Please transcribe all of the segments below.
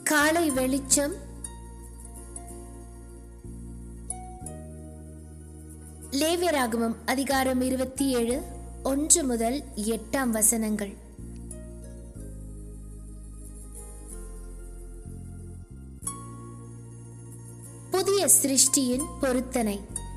காலை வெளிச்சம் லேவியராகமம் அதிகாரம் இருபத்தி ஏழு ஒன்று முதல் எட்டாம் வசனங்கள் புதிய சிருஷ்டியின் பொருத்தனை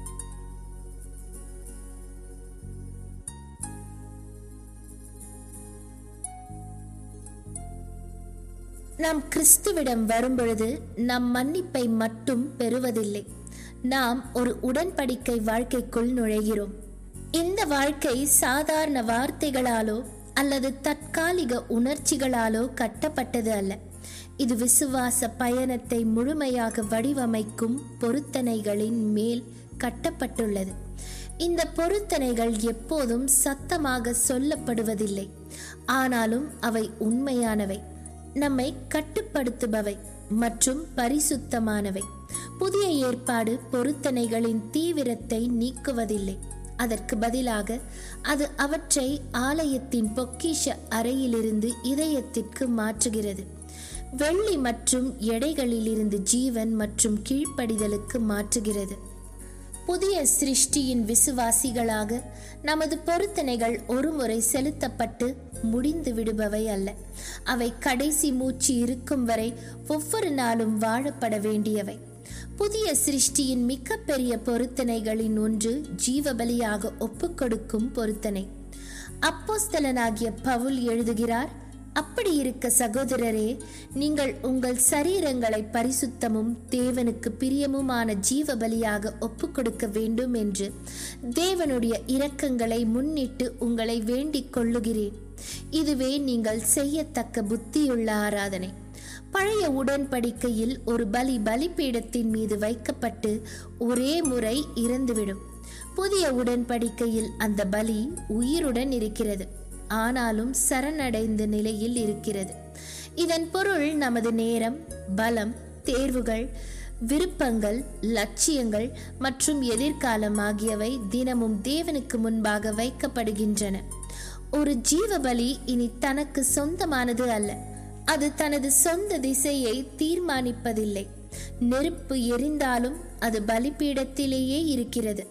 நாம் கிறிஸ்துவிடம் வரும்பொழுது நம் மன்னிப்பை மட்டும் பெறுவதில்லை நாம் ஒரு உடன்படிக்கை வாழ்க்கைக்குள் நுழைகிறோம் இந்த வாழ்க்கை சாதாரண வார்த்தைகளாலோ அல்லது தற்காலிக உணர்ச்சிகளாலோ கட்டப்பட்டது அல்ல இது விசுவாச பயணத்தை முழுமையாக வடிவமைக்கும் பொருத்தனைகளின் மேல் கட்டப்பட்டுள்ளது இந்த பொருத்தனைகள் எப்போதும் சத்தமாக சொல்லப்படுவதில்லை ஆனாலும் அவை உண்மையானவை நம்மை கட்டுப்படுத்துபவை மற்றும் பரிசுத்தமானவை புதிய ஏற்பாடு பொருத்தனைகளின் தீவிரத்தை நீக்குவதில்லை அதற்கு பதிலாக அது அவற்றை ஆலயத்தின் பொக்கிஷ அறையிலிருந்து இதயத்திற்கு மாற்றுகிறது வெள்ளி மற்றும் எடைகளிலிருந்து ஜீவன் மற்றும் கீழ்ப்படிதலுக்கு மாற்றுகிறது புதிய சிருஷ்டியின் விசுவாசிகளாக நமது பொருத்தனைகள் ஒருமுறை செலுத்தப்பட்டு முடிந்து விடுபவை அல்ல அவை கடைசி மூச்சு இருக்கும் வரை ஒவ்வொரு நாளும் வாழப்பட வேண்டியவை புதிய சிருஷ்டியின் மிகப்பெரிய பொருத்தனைகளின் ஒன்று ஜீவபலியாக ஒப்புக்கொடுக்கும் பொருத்தனை அப்போஸ்தலனாகிய பவுல் எழுதுகிறார் அப்படி இருக்க சகோதரரே நீங்கள் உங்கள் சரீரங்களை பரிசுத்தமும் தேவனுக்கு பிரியமுமான ஜீவ பலியாக ஒப்புக்கொடுக்க வேண்டும் என்று தேவனுடைய இரக்கங்களை முன்னிட்டு உங்களை வேண்டிக் கொள்ளுகிறேன் இதுவே நீங்கள் செய்யத்தக்க புத்தியுள்ள ஆராதனை பழைய உடன்படிக்கையில் ஒரு பலி பலிபீடத்தின் மீது வைக்கப்பட்டு ஒரே முறை இறந்துவிடும் புதிய உடன்படிக்கையில் அந்த பலி உயிருடன் இருக்கிறது ஆனாலும் சரணடைந்த நிலையில் இருக்கிறது இதன் பொருள் நமது நேரம் பலம் தேர்வுகள் விருப்பங்கள் லட்சியங்கள் மற்றும் எதிர்காலம் ஆகியவை தினமும் தேவனுக்கு முன்பாக வைக்கப்படுகின்றன ஒரு ஜீவபலி இனி தனக்கு சொந்தமானது அல்ல அது தனது சொந்த திசையை தீர்மானிப்பதில்லை நெருப்பு எரிந்தாலும் அது பலிபீடத்திலேயே இருக்கிறது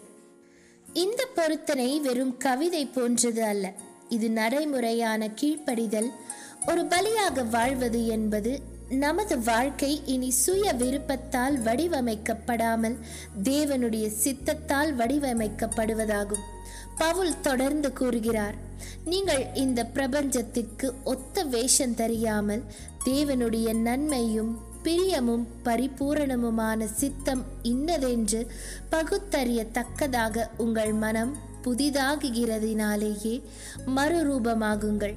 இந்த பொருத்தனை வெறும் கவிதை போன்றது அல்ல இது நடைமுறையான கீழ்ப்படிதல் ஒரு பலியாக வாழ்வது என்பது நமது வாழ்க்கை இனி சுய விருப்பத்தால் வடிவமைக்கப்படாமல் தேவனுடைய சித்தத்தால் வடிவமைக்கப்படுவதாகும் பவுல் தொடர்ந்து கூறுகிறார் நீங்கள் இந்த பிரபஞ்சத்திற்கு ஒத்த வேஷம் தெரியாமல் தேவனுடைய நன்மையும் பிரியமும் பரிபூரணமுமான சித்தம் இன்னதென்று பகுத்தறியத்தக்கதாக உங்கள் மனம் புதிதாகுகிறதினாலேயே மறுரூபமாகுங்கள்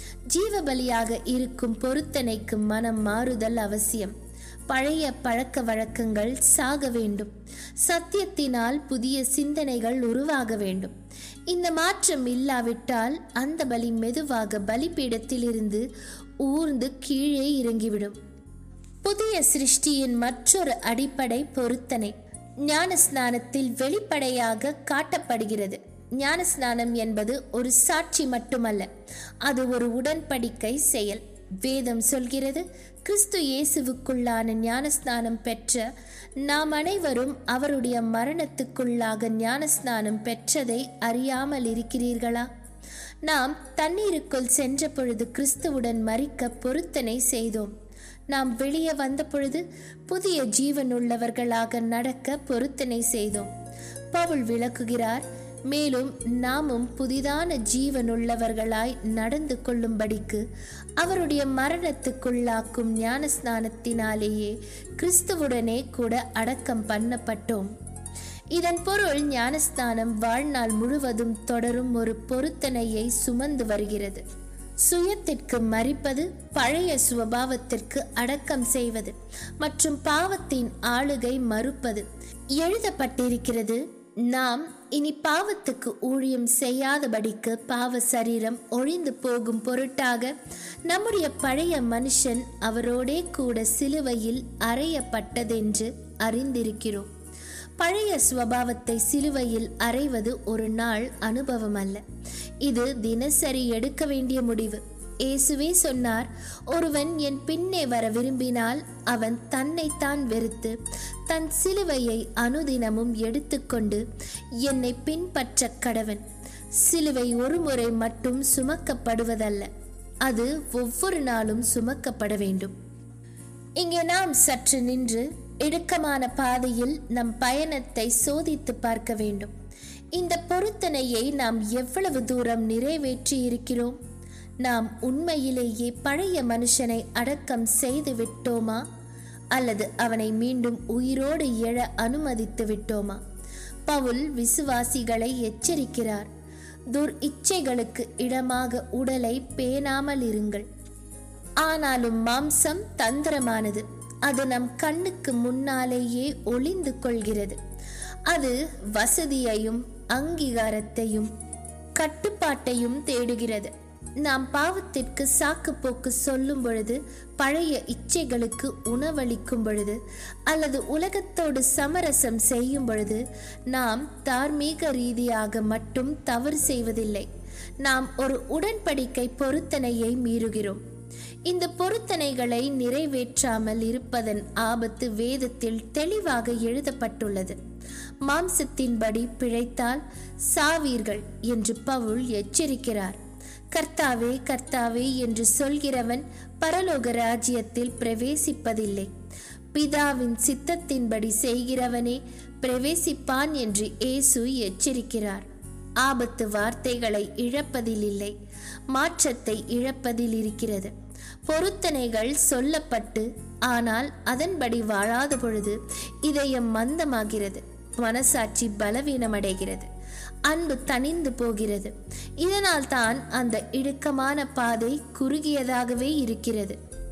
ஜீவபலியாக இருக்கும் பொருத்தனைக்கு மனம் மாறுதல் அவசியம் பழைய பழக்க வழக்கங்கள் சாக வேண்டும் சத்தியத்தினால் புதிய சிந்தனைகள் உருவாக வேண்டும் இந்த மாற்றம் இல்லாவிட்டால் அந்த பலி மெதுவாக பலிபீடத்திலிருந்து ஊர்ந்து கீழே இறங்கிவிடும் புதிய சிருஷ்டியின் மற்றொரு அடிப்படை பொருத்தனை ஞானஸ்நானத்தில் வெளிப்படையாக காட்டப்படுகிறது ஞானஸ்நானம் என்பது ஒரு சாட்சி மட்டுமல்ல அது ஒரு உடன்படிக்கை செயல் வேதம் சொல்கிறது கிறிஸ்து இயேசுவுக்குள்ளான ஞானஸ்நானம் பெற்ற நாம் அனைவரும் அவருடைய மரணத்துக்குள்ளாக ஞானஸ்நானம் பெற்றதை அறியாமல் இருக்கிறீர்களா நாம் தண்ணீருக்குள் சென்ற பொழுது கிறிஸ்துவுடன் மறிக்க பொருத்தனை செய்தோம் நாம் வெளியே வந்த பொழுது புதிய ஜீவனுள்ளவர்களாக நடக்க பொருத்தனை செய்தோம் பவுல் விளக்குகிறார் மேலும் நாமும் புதிதான ஜீவனுள்ளவர்களாய் நடந்து கொள்ளும்படிக்கு அவருடைய மரணத்துக்குள்ளாக்கும் ஞானஸ்நானத்தினாலேயே கிறிஸ்துவுடனே கூட அடக்கம் பண்ணப்பட்டோம் இதன் பொருள் ஞானஸ்நானம் வாழ்நாள் முழுவதும் தொடரும் ஒரு பொருத்தனையை சுமந்து வருகிறது சுயத்திற்கு மறிப்பது பழைய சுவபாவத்திற்கு அடக்கம் செய்வது மற்றும் பாவத்தின் ஆளுகை மறுப்பது எழுதப்பட்டிருக்கிறது நாம் இனி பாவத்துக்கு ஊழியம் செய்யாதபடிக்கு பாவ சரீரம் ஒழிந்து போகும் பொருட்டாக நம்முடைய பழைய மனுஷன் அவரோடே கூட சிலுவையில் அறையப்பட்டதென்று அறிந்திருக்கிறோம் பழைய சுவாவத்தை சிலுவையில் அறைவது ஒரு நாள் அனுபவம் அல்ல இது தினசரி எடுக்க வேண்டிய முடிவு இயேசுவே சொன்னார் ஒருவன் என் பின்னே வர விரும்பினால் அவன் தன்னைத்தான் வெறுத்து தன் சிலுவையை அனுதினமும் எடுத்துக்கொண்டு என்னை பின்பற்ற கடவன் சிலுவை ஒரு முறை மட்டும் சுமக்கப்படுவதல்ல அது ஒவ்வொரு நாளும் சுமக்கப்பட வேண்டும் இங்கே நாம் சற்று நின்று இடுக்கமான பாதையில் நம் பயணத்தை சோதித்து பார்க்க வேண்டும் இந்த பொருத்தனையை நாம் எவ்வளவு தூரம் நிறைவேற்றி இருக்கிறோம் நாம் உண்மையிலேயே பழைய மனுஷனை அடக்கம் செய்து விட்டோமா அல்லது அவனை மீண்டும் உயிரோடு எழ அனுமதித்து விட்டோமா பவுல் விசுவாசிகளை எச்சரிக்கிறார் துர் இச்சைகளுக்கு இடமாக உடலை பேணாமல் இருங்கள் ஆனாலும் மாம்சம் தந்திரமானது அது நம் கண்ணுக்கு முன்னாலேயே ஒளிந்து கொள்கிறது அது வசதியையும் அங்கீகாரத்தையும் கட்டுப்பாட்டையும் தேடுகிறது நாம் பாவத்திற்கு சாக்கு போக்கு சொல்லும் பொழுது பழைய இச்சைகளுக்கு உணவளிக்கும் பொழுது அல்லது உலகத்தோடு சமரசம் செய்யும் பொழுது நாம் தார்மீக ரீதியாக மட்டும் தவறு செய்வதில்லை நாம் ஒரு உடன்படிக்கை பொருத்தனையை மீறுகிறோம் இந்த பொருத்தனைகளை நிறைவேற்றாமல் இருப்பதன் ஆபத்து வேதத்தில் தெளிவாக எழுதப்பட்டுள்ளது மாம்சத்தின்படி பிழைத்தால் சாவீர்கள் என்று பவுல் எச்சரிக்கிறார் கர்த்தாவே கர்த்தாவே என்று சொல்கிறவன் பரலோக ராஜ்யத்தில் பிரவேசிப்பதில்லை பிதாவின் சித்தத்தின்படி செய்கிறவனே பிரவேசிப்பான் என்று இயேசு எச்சரிக்கிறார் ஆபத்து வார்த்தைகளை இழப்பதில் இல்லை மாற்றத்தை இழப்பதில் இருக்கிறது பொருத்தனைகள் சொல்லப்பட்டு ஆனால் அதன்படி வாழாத பொழுது இதயம் மந்தமாகிறது மனசாட்சி பலவீனமடைகிறது அன்பு தணிந்து போகிறது இதனால் தான் அந்த இடுக்கமான பாதை குறுகியதாகவே இருக்கிறது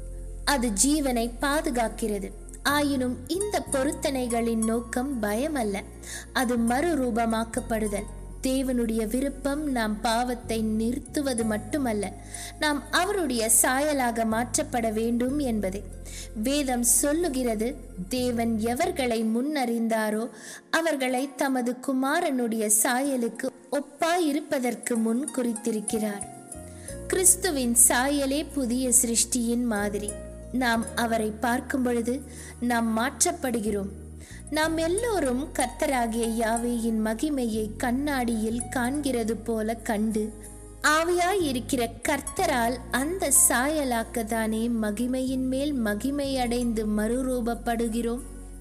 அது ஜீவனை பாதுகாக்கிறது ஆயினும் இந்த பொருத்தனைகளின் நோக்கம் பயம் அல்ல அது மறுரூபமாக்கப்படுதல் தேவனுடைய விருப்பம் நாம் பாவத்தை நிறுத்துவது மட்டுமல்ல நாம் அவருடைய சாயலாக மாற்றப்பட வேண்டும் என்பதே வேதம் சொல்லுகிறது தேவன் எவர்களை முன்னறிந்தாரோ அவர்களை தமது குமாரனுடைய சாயலுக்கு ஒப்பாயிருப்பதற்கு முன் குறித்திருக்கிறார் கிறிஸ்துவின் சாயலே புதிய சிருஷ்டியின் மாதிரி நாம் அவரை பார்க்கும் பொழுது நாம் மாற்றப்படுகிறோம் நாம் எல்லோரும் கர்த்தராகிய யாவேயின் மகிமையை கண்ணாடியில் காண்கிறது போல கண்டு ஆவியாய் இருக்கிற கர்த்தரால் அந்த சாயலாக்கத்தானே மகிமையின் மேல் மகிமை அடைந்து மறுரூபப்படுகிறோம்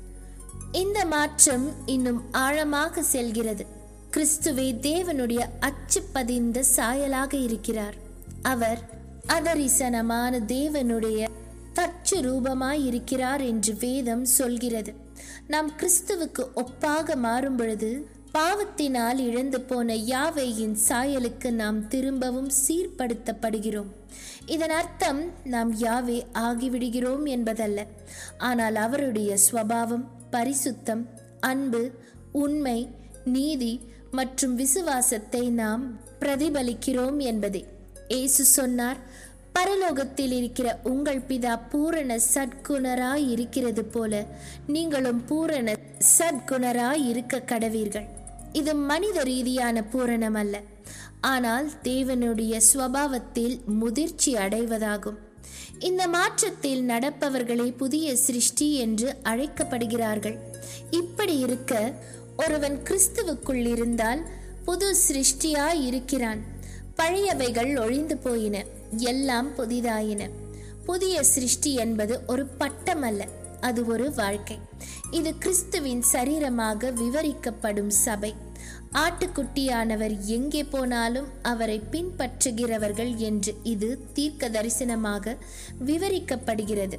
இந்த மாற்றம் இன்னும் ஆழமாக செல்கிறது கிறிஸ்துவே தேவனுடைய அச்சு பதிந்த சாயலாக இருக்கிறார் அவர் அதரிசனமான தேவனுடைய தச்சு ரூபமாய் இருக்கிறார் என்று வேதம் சொல்கிறது நாம் கிறிஸ்துவுக்கு ஒப்பாக மாறும் பொழுது பாவத்தினால் இழந்து போன யாவேயின் சாயலுக்கு நாம் திரும்பவும் சீர்படுத்தப்படுகிறோம் இதன் அர்த்தம் நாம் யாவே ஆகிவிடுகிறோம் என்பதல்ல ஆனால் அவருடைய ஸ்வபாவம் பரிசுத்தம் அன்பு உண்மை நீதி மற்றும் விசுவாசத்தை நாம் பிரதிபலிக்கிறோம் என்பதே இயேசு சொன்னார் பரலோகத்தில் இருக்கிற உங்கள் பிதா பூரண சத்குணராய் இருக்கிறது போல நீங்களும் பூரண சத்குணராய் இருக்க கடவீர்கள் இது மனித ரீதியான பூரணம் அல்ல ஆனால் தேவனுடைய ஸ்வபாவத்தில் முதிர்ச்சி அடைவதாகும் இந்த மாற்றத்தில் நடப்பவர்களே புதிய சிருஷ்டி என்று அழைக்கப்படுகிறார்கள் இப்படி இருக்க ஒருவன் கிறிஸ்துவுக்குள் இருந்தால் புது சிருஷ்டியாய் இருக்கிறான் பழையவைகள் ஒழிந்து போயின எல்லாம் புதிதாயின புதிய சிருஷ்டி என்பது ஒரு பட்டம் அல்ல அது ஒரு வாழ்க்கை இது கிறிஸ்துவின் சரீரமாக விவரிக்கப்படும் சபை ஆட்டுக்குட்டியானவர் எங்கே போனாலும் அவரை பின்பற்றுகிறவர்கள் என்று இது தீர்க்க தரிசனமாக விவரிக்கப்படுகிறது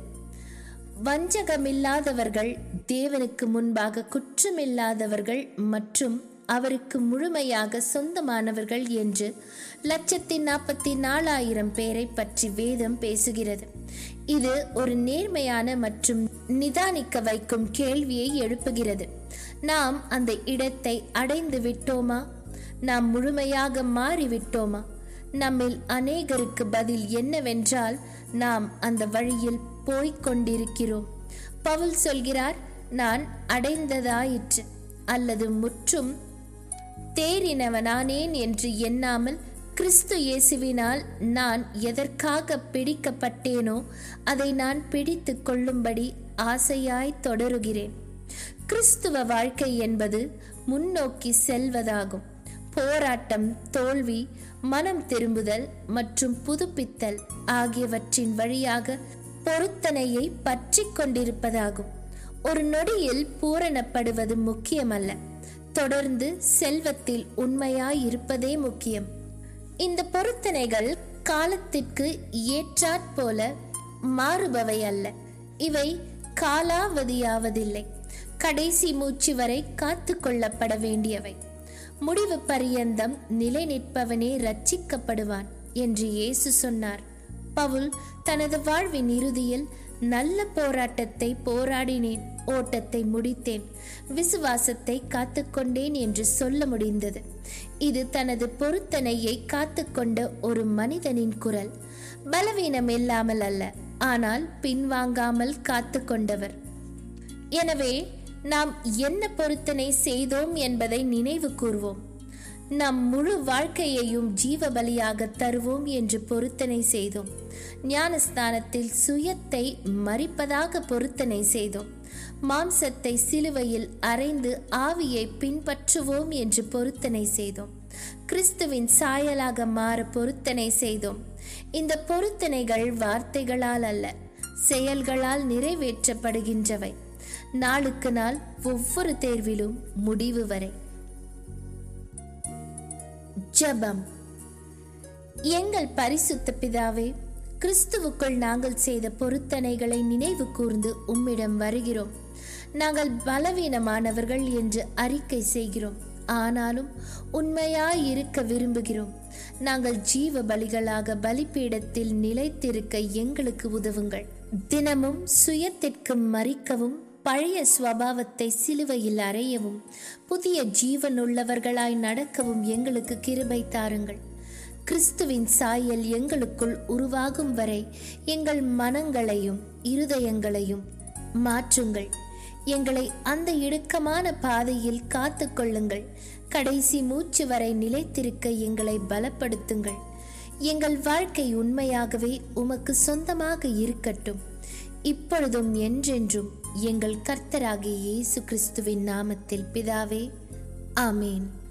வஞ்சகமில்லாதவர்கள் தேவனுக்கு முன்பாக குற்றமில்லாதவர்கள் மற்றும் அவருக்கு முழுமையாக சொந்தமானவர்கள் என்று லட்சத்தி நாற்பத்தி நாலாயிரம் பேரை பற்றி வேதம் பேசுகிறது இது ஒரு நேர்மையான மற்றும் நிதானிக்க வைக்கும் கேள்வியை எழுப்புகிறது நாம் அந்த இடத்தை அடைந்து விட்டோமா நாம் முழுமையாக மாறிவிட்டோமா நம்மில் அநேகருக்கு பதில் என்னவென்றால் நாம் அந்த வழியில் போய்க் கொண்டிருக்கிறோம் பவுல் சொல்கிறார் நான் அடைந்ததாயிற்று அல்லது முற்றும் தேறினவனானேன் என்று எண்ணாமல் கிறிஸ்து இயேசுவினால் நான் எதற்காக பிடிக்கப்பட்டேனோ அதை நான் பிடித்து கொள்ளும்படி ஆசையாய் தொடருகிறேன் கிறிஸ்துவ வாழ்க்கை என்பது முன்னோக்கி செல்வதாகும் போராட்டம் தோல்வி மனம் திரும்புதல் மற்றும் புதுப்பித்தல் ஆகியவற்றின் வழியாக பொருத்தனையை பற்றி கொண்டிருப்பதாகும் ஒரு நொடியில் பூரணப்படுவது முக்கியமல்ல தொடர்ந்து செல்வத்தில் உண்மையாய் இருப்பதே முக்கியம் இந்த பொருத்தனைகள் காலத்திற்கு ஏற்றாற்போல மாறுபவை அல்ல இவை காலாவதியாவதில்லை கடைசி மூச்சு வரை காத்து கொள்ளப்பட வேண்டியவை முடிவு பரியந்தம் நிலை நிற்பவனே ரட்சிக்கப்படுவான் என்று இயேசு சொன்னார் பவுல் தனது வாழ்வின் இறுதியில் நல்ல போராட்டத்தை போராடினேன் ஓட்டத்தை முடித்தேன் விசுவாசத்தை காத்துக்கொண்டேன் என்று சொல்ல முடிந்தது இது தனது பொருத்தனையை காத்துக்கொண்ட ஒரு மனிதனின் குரல் பலவீனம் இல்லாமல் அல்ல ஆனால் பின்வாங்காமல் காத்து கொண்டவர் எனவே நாம் என்ன பொருத்தனை செய்தோம் என்பதை நினைவு கூர்வோம் நம் முழு வாழ்க்கையையும் ஜீவ பலியாக தருவோம் என்று பொருத்தனை செய்தோம் ஞானஸ்தானத்தில் சுயத்தை மறிப்பதாக பொருத்தனை செய்தோம் மாம்சத்தை சிலுவையில் அரைந்து ஆவியை பின்பற்றுவோம் என்று பொருத்தனை செய்தோம் கிறிஸ்துவின் சாயலாக மாற பொருத்தனை செய்தோம் இந்த பொருத்தனைகள் வார்த்தைகளால் அல்ல செயல்களால் நிறைவேற்றப்படுகின்றவை நாளுக்கு நாள் ஒவ்வொரு தேர்விலும் முடிவு வரை ஜெபம் எங்கள் பரிசுத்த பிதாவே கிறிஸ்துவுக்குள் நாங்கள் செய்த பொருத்தனைகளை நினைவு கூர்ந்து உம்மிடம் வருகிறோம் நாங்கள் பலவீனமானவர்கள் என்று அறிக்கை செய்கிறோம் ஆனாலும் உண்மையாய் இருக்க விரும்புகிறோம் நாங்கள் ஜீவ பலிகளாக பலிபீடத்தில் நிலைத்திருக்க எங்களுக்கு உதவுங்கள் தினமும் சுயத்திற்கு மறிக்கவும் பழைய சுவாவத்தை சிலுவையில் அறையவும் புதிய ஜீவனுள்ளவர்களாய் நடக்கவும் எங்களுக்கு கிருபை தாருங்கள் கிறிஸ்துவின் சாயல் எங்களுக்குள் உருவாகும் வரை எங்கள் மனங்களையும் இருதயங்களையும் மாற்றுங்கள் எங்களை அந்த இடுக்கமான பாதையில் காத்து கொள்ளுங்கள் கடைசி மூச்சு வரை நிலைத்திருக்க எங்களை பலப்படுத்துங்கள் எங்கள் வாழ்க்கை உண்மையாகவே உமக்கு சொந்தமாக இருக்கட்டும் இப்பொழுதும் என்றென்றும் எங்கள் கர்த்தராகிய இயேசு கிறிஸ்துவின் நாமத்தில் பிதாவே ஆமேன்